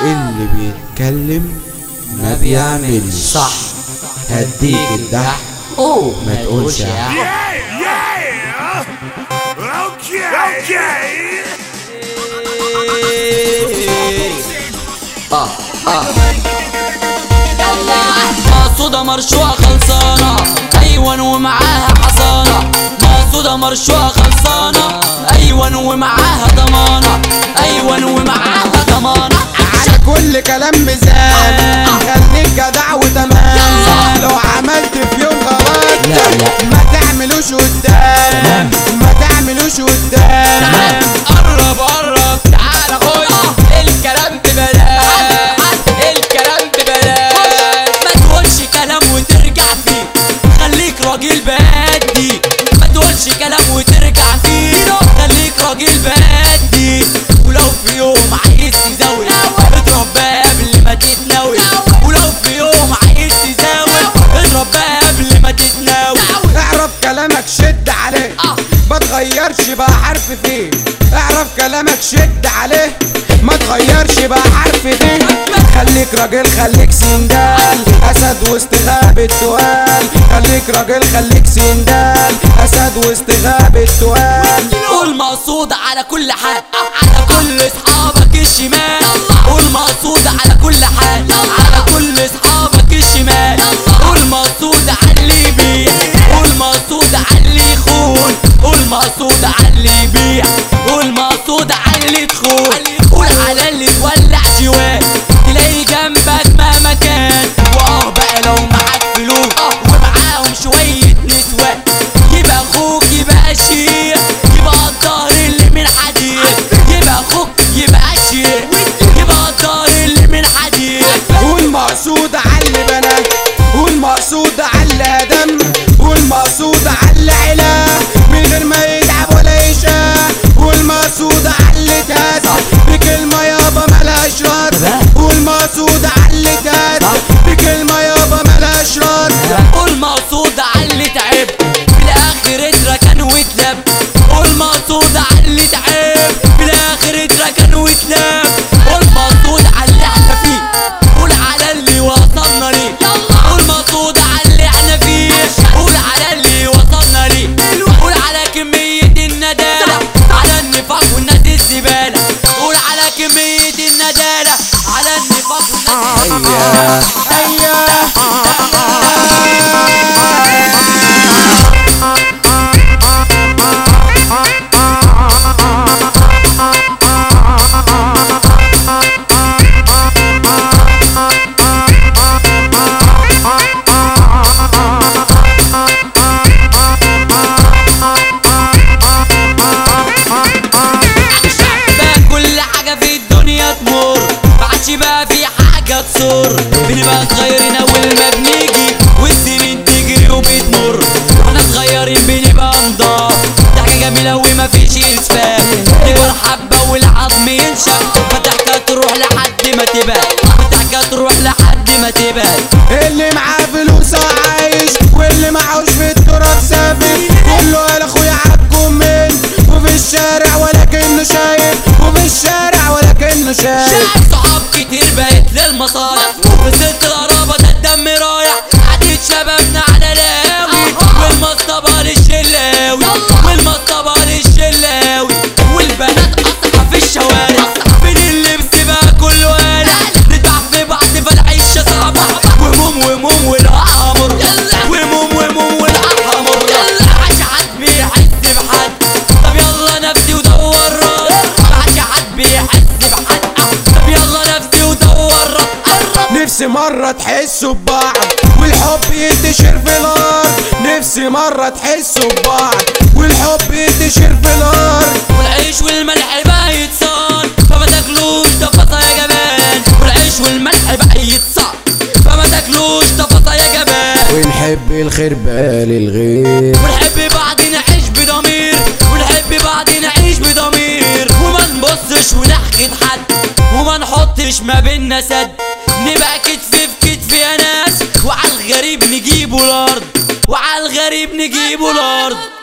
اللي بيتكلم ما بيعملش صح هديك الدح اوه ما تقولش يا Yeah, yeah. Okay, okay. مقصودة مرشوقة خلصانة أيوان ومعاها حصانة مقصودة مرشوقة خلصانة أيوان ومعاها ضمانة أيوان ومعاها ضمانة على كل كلام ميزان خليك جدع وتمام لو عملت في يوم غلط لا، لا. ما تعملوش قدام ما تعملوش قدام قرب قرب تعال خش الكلام ببلاش الكلام ببلاش ما تقولش كلام وترجع فيه خليك راجل بادي ما تقولش كلام وترجع فيه خليك راجل بادي ولو في يوم عايز تزاول اضرب بقى قبل ما تتناول ولو في يوم عايز تزاول اضرب بقى قبل ما تتناول اعرف كلامك شد عليه ما تغيرش بقى حرف فيه اعرف كلامك شد عليه ما تغيرش بقى حرف فيه خليك راجل خليك سندال اسد وسط غابة توال خليك راجل خليك سندال اسد وسط غابة توال قول مقصود على كل حال على كل اصحابك الشمال قول مقصود على كل حال على كل اصحابك الشمال قول مقصود على اللي يبيع قول مقصود على اللي يخون قول مقصود على اللي يبيع قول مقصود على اللي تخون قول على اللي تولع جواه تلاقي جنبك مهما كان واه بقى لو معاك فلوس ومعاهم شوية نسوان يبقى اخوك يبقى شيء يبقى الظهر اللي من حديد يبقى اخوك يبقى شيء يبقى الظهر اللي من حديد والمقصود على اللي بنى والمقصود على اللي هدم والمقصود على اللي علا من غير ما يتعب ولا يشقى والمقصود على اللي اتهز بكلمة يابا ملهاش رد والمقصود على اللي اتهز بكلمة يابا ملهاش رد قول مقصود على اللي تعب في الاخر اتركن واتلب قول مقصود على اللي تعب في الاخر اتركن واتلب قول مقصود على اللي احنا فيه قول على اللي وصلنا ليه قول مقصود على اللي احنا فيه قول على اللي وصلنا ليه قول على كمية الندالة على النفاق والناس الزبالة قول على كمية الندالة على النفاق والناس الزبالة بقى كل حاجة في الدنيا تمر معادش بقى في حاجة تصر بنبقى صغيرين أول ما بنيجي والسنين تجري وبتمر واحنا صغيرين بنبقى نضاف ضحكة جميلة ومفيش إسفاف نكبر حبة والعظم ينشف فالضحكة تروح لحد ما تبان والضحكة تروح لحد ما تبان اللي معاه فلوس عايش واللي معهوش في التراب سافر كله قال اخويا عالكومين وفي الشارع ولكنه شايف وفي الشارع ولكنه شايف شايف صحاب كتير بقت للمصالح وست القرابة ده الدم رايح عديد شبابنا على لاوي والمصطبة للشلاوي والمصطبة للشلاوي والبنات أصحى في الشوارع فين اللبس بقى كله قالع نتبع في بعض فالعيشة صعبة وهموم وهموم والقحة مر وهموم وهموم والقحة مر عاش حد بيحس بحد طب يلا نفسي ودور راس عاش حد بيحس بحد طب يلا نفسي ودور راس نفسي مرة تحسوا ببعض والحب ينتشر في الأرض نفسي مرة تحسوا ببعض والحب ينتشر في الأرض والعيش والملح بقى يتصان فما تاكلوش تفاصيل يا جبان والعيش والملح بقى يتصان فما تاكلوش تفاصيل يا جبان ونحب الخير بقى للغير ونحب بعض نعيش بضمير ونحب بعض نعيش بضمير وما نبصش ونحكي حد وما نحطش ما بينا سد نبقى كتف في كتف يا ناس وعلى الغريب نجيبه الارض وعلى الغريب نجيبه الارض